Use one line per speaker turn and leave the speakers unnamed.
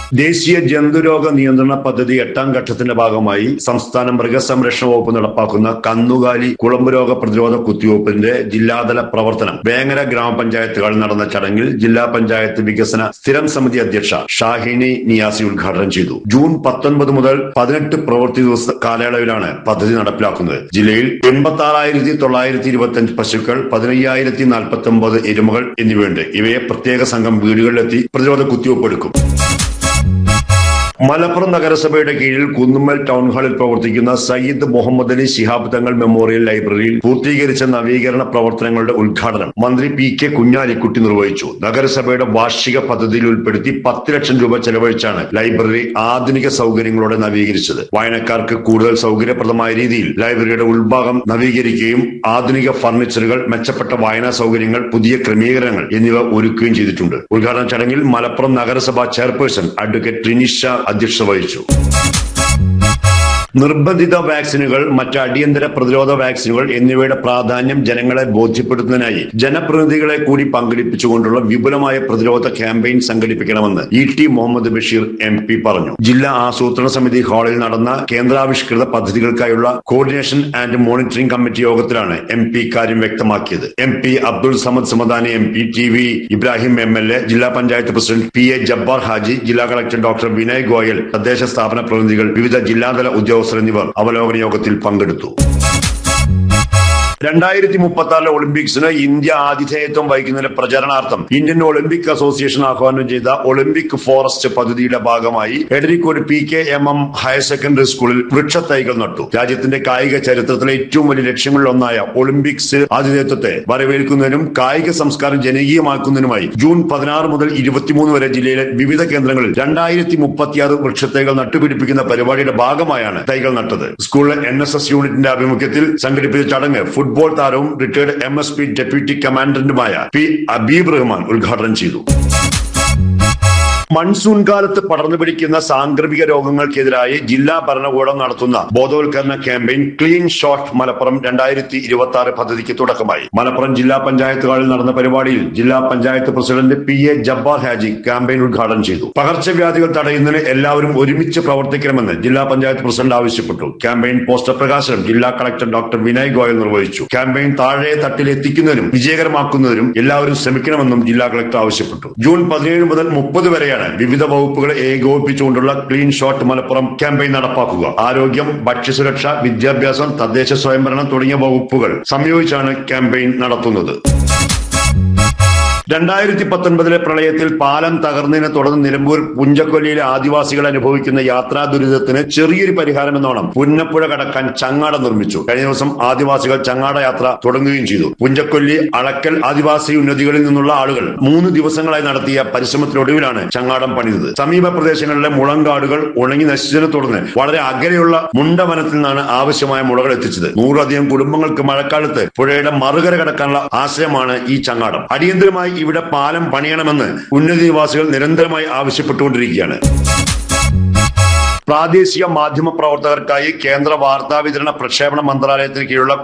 ദേശീയ ജന്തുരോഗ നിയന്ത്രണ പദ്ധതി എട്ടാം ഘട്ടത്തിന്റെ ഭാഗമായി സംസ്ഥാന മൃഗസംരക്ഷണ വകുപ്പ് നടപ്പാക്കുന്ന കന്നുകാലി കുളമ്പ് രോഗ പ്രതിരോധ കുത്തിവയ്പ്പിന്റെ ജില്ലാതല പ്രവർത്തനം വേങ്ങര ഗ്രാമപഞ്ചായത്തുകളിൽ നടന്ന ചടങ്ങിൽ ജില്ലാ പഞ്ചായത്ത് വികസന സ്ഥിരം സമിതി അധ്യക്ഷ ഷാഹിനി നിയാസി ഉദ്ഘാടനം ചെയ്തു ജൂൺ പത്തൊൻപത് മുതൽ പതിനെട്ട് പ്രവൃത്തി ദിവസ കാലയളവിലാണ് പദ്ധതി നടപ്പിലാക്കുന്നത് ജില്ലയിൽ എൺപത്തി ആറായിരത്തി തൊള്ളായിരത്തി ഇരുപത്തി അഞ്ച് പശുക്കൾ പതിനയ്യായിരത്തി നാൽപ്പത്തി ഒമ്പത് എരുമകൾ എന്നിവയുണ്ട് ഇവയെ പ്രത്യേക സംഘം വീടുകളിലെത്തി പ്രതിരോധ കുത്തിവയ്പ്പ് എടുക്കും മലപ്പുറം നഗരസഭയുടെ കീഴിൽ കുന്നുമ്മൽ ടൗൺ ഹാളിൽ പ്രവർത്തിക്കുന്ന സയ്യിദ് മുഹമ്മദ് അലി ശിഹാബ് തങ്ങൾ മെമ്മോറിയൽ ലൈബ്രറിയിൽ പൂർത്തീകരിച്ച നവീകരണ പ്രവർത്തനങ്ങളുടെ ഉദ്ഘാടനം മന്ത്രി പി കെ കുഞ്ഞാലിക്കുട്ടി നിർവഹിച്ചു നഗരസഭയുടെ വാർഷിക പദ്ധതിയിൽ ഉൾപ്പെടുത്തി പത്ത് ലക്ഷം രൂപ ചെലവഴിച്ചാണ് ലൈബ്രറി ആധുനിക സൗകര്യങ്ങളോടെ നവീകരിച്ചത് വായനക്കാർക്ക് കൂടുതൽ സൗകര്യപ്രദമായ രീതിയിൽ ലൈബ്രറിയുടെ ഉൾഭാഗം നവീകരിക്കുകയും ആധുനിക ഫർണിച്ചറുകൾ മെച്ചപ്പെട്ട വായനാ സൗകര്യങ്ങൾ പുതിയ ക്രമീകരണങ്ങൾ എന്നിവ ഒരുക്കുകയും ചെയ്തിട്ടുണ്ട് ഉദ്ഘാടന ചടങ്ങിൽ മലപ്പുറം നഗരസഭ ചെയർപേഴ്സൺ അഡ്വക്കേറ്റ് ട്രിനിഷ അധ്യക്ഷത വഹിച്ചു നിർബന്ധിത വാക്സിനുകൾ മറ്റ് അടിയന്തര പ്രതിരോധ വാക്സിനുകൾ എന്നിവയുടെ പ്രാധാന്യം ജനങ്ങളെ ബോധ്യപ്പെടുത്തുന്നതിനായി ജനപ്രതിനിധികളെ കൂടി പങ്കെടുപ്പിച്ചുകൊണ്ടുള്ള വിപുലമായ പ്രതിരോധ ക്യാമ്പയിൻ സംഘടിപ്പിക്കണമെന്ന് E T Muhammad Basheer M P പറഞ്ഞു ജില്ലാ ആസൂത്രണ സമിതി ഹാളിൽ നടന്ന കേന്ദ്രാവിഷ്കൃത പദ്ധതികൾക്കായുള്ള കോർഡിനേഷൻ ആൻഡ് മോണിറ്ററിംഗ് കമ്മിറ്റി യോഗത്തിലാണ് എം പി കാര്യം വ്യക്തമാക്കിയത് M P Abdul Samad Samadani M P T V Ibrahim M L A ജില്ലാ panchayat president P A Jabbar Haji ജില്ലാ കളക്ടർ ഡോക്ടർ വിനയ് ഗോയൽ തദ്ദേശ സ്ഥാപന പ്രതിനിധികൾ വിവിധ ജില്ലാതല ഉദ്യോഗസ്ഥർ എന്നിവർ അവലോകന യോഗത്തിൽ പങ്കെടുത്തു രണ്ടായിരത്തി മുപ്പത്തി ആറിലെ ഒളിമ്പിക്സിന് ഇന്ത്യ ആതിഥേയത്വം വഹിക്കുന്നതിന്റെ പ്രചരണാർത്ഥം ഇന്ത്യൻ ഒളിമ്പിക് അസോസിയേഷൻ ആഹ്വാനം ചെയ്ത ഒളിമ്പിക് ഫോറസ്റ്റ് പദ്ധതിയുടെ ഭാഗമായി Edarikode P K M M higher secondary സ്കൂളിൽ വൃക്ഷത്തൈകൾ നട്ടു രാജ്യത്തിന്റെ കായിക ചരിത്രത്തിലെ ഏറ്റവും വലിയ ലക്ഷ്യങ്ങളിലൊന്നായ ഒളിമ്പിക്സ് ആതിഥേയത്വത്തെ വരവേൽക്കുന്നതിനും കായിക സംസ്കാരം ജനകീയമാക്കുന്നതിനുമായി ജൂൺ പതിനാറ് മുതൽ ഇരുപത്തിമൂന്ന് വരെ ജില്ലയിലെ വിവിധ കേന്ദ്രങ്ങളിൽ രണ്ടായിരത്തി മുപ്പത്തിയാറ് വൃക്ഷത്തൈകൾ നട്ടുപിടിപ്പിക്കുന്ന പരിപാടിയുടെ ഭാഗമായാണ് തൈകൾ നട്ടത് സ്കൂളിലെ എൻ എസ് എസ് യൂണിറ്റിന്റെ ആഭിമുഖ്യത്തിൽ സംഘടിപ്പിച്ച ചടങ്ങ് ഫുട്ബോൾ താരവും retired M S P deputy കമാൻഡന്റുമായ പി അബീബ് റഹ്മാൻ ഉദ്ഘാടനം ചെയ്തു മൺസൂൺ കാലത്ത് പടർന്നു പിടിക്കുന്ന സാംക്രമിക രോഗങ്ങൾക്കെതിരായി ജില്ലാ ഭരണകൂടം നടത്തുന്ന ബോധവൽക്കരണ ക്യാമ്പയിൻ ക്ലീൻ ഷോട്ട് മലപ്പുറം രണ്ടായിരത്തി ഇരുപത്തി ആറ് പദ്ധതിക്ക് തുടക്കമായി മലപ്പുറം ജില്ലാ പഞ്ചായത്ത് ഹാളിൽ നടന്ന പരിപാടിയിൽ ജില്ലാ panchayat president P A Jabbar Haji campaign ഉദ്ഘാടനം ചെയ്തു പകർച്ചവ്യാധികൾ തടയുന്നതിന് എല്ലാവരും ഒരുമിച്ച് പ്രവർത്തിക്കണമെന്ന് ജില്ലാ പഞ്ചായത്ത് പ്രസിഡന്റ് ആവശ്യപ്പെട്ടു ക്യാമ്പയിൻ പോസ്റ്റർ പ്രകാശനം ജില്ലാ കളക്ടർ ഡോക്ടർ വിനയ് ഗോയൽ നിർവഹിച്ചു ക്യാമ്പയിൻ താഴെ തട്ടിൽ എത്തിക്കുന്നതിനും വിജയകരമാക്കുന്നതിനും എല്ലാവരും ശ്രമിക്കണമെന്നും ജില്ലാ കളക്ടർ ആവശ്യപ്പെട്ടു ജൂൺ പതിനേഴ് മുതൽ മുപ്പത് വരെയാണ് വിവിധ വകുപ്പുകളെ ഏകോപിപ്പിച്ചുകൊണ്ടുള്ള ക്ലീൻ ഷോട്ട് മലപ്പുറം ക്യാമ്പയിൻ നടപ്പാക്കുക ആരോഗ്യം ഭക്ഷ്യസുരക്ഷ വിദ്യാഭ്യാസം തദ്ദേശ സ്വയംഭരണം തുടങ്ങിയ വകുപ്പുകൾ സംയോജിച്ചാണ് ക്യാമ്പയിൻ നടത്തുന്നത് രണ്ടായിരത്തി പത്തൊൻപതിലെ പ്രളയത്തിൽ പാലം തകർന്നതിനെ തുടർന്ന് നിലമ്പൂർ പുഞ്ചക്കൊല്ലിയിലെ ആദിവാസികൾ അനുഭവിക്കുന്ന യാത്രാ ദുരിതത്തിന് ചെറിയൊരു പരിഹാരം എന്നോണം പുന്നപ്പുഴ കടക്കാൻ ചങ്ങാട നിർമ്മിച്ചു കഴിഞ്ഞ ദിവസം ആദിവാസികൾ ചങ്ങാട യാത്ര തുടങ്ങുകയും ചെയ്തു പുഞ്ചക്കൊല്ലി അളക്കൽ ആദിവാസി ഉന്നതികളിൽ നിന്നുള്ള ആളുകൾ മൂന്ന് ദിവസങ്ങളായി നടത്തിയ പരിശ്രമത്തിനൊടുവിലാണ് ചങ്ങാടം പണിതത് സമീപ പ്രദേശങ്ങളിലെ മുളങ്കാടുകൾ ഉണങ്ങി നശിച്ചതിനെ തുടർന്ന് വളരെ അകലെയുള്ള മുണ്ടവനത്തിൽ നിന്നാണ് ആവശ്യമായ മുളകൾ എത്തിച്ചത് നൂറധികം കുടുംബങ്ങൾക്ക് മഴക്കാലത്ത് പുഴയുടെ മറുകര കടക്കാനുള്ള ആശ്രയമാണ് ഈ ചങ്ങാടം അടിയന്തരമായി ഇവിടെ പാലം പണിയണമെന്ന് ഉന്നത നിവാസികൾ നിരന്തരമായി ആവശ്യപ്പെട്ടുകൊണ്ടിരിക്കുകയാണ് പ്രാദേശിക മാധ്യമ പ്രവർത്തകർക്കായി കേന്ദ്ര വാർത്താ വിതരണ പ്രക്ഷേപണ മന്ത്രാലയത്തിന് കീഴിലുള്ള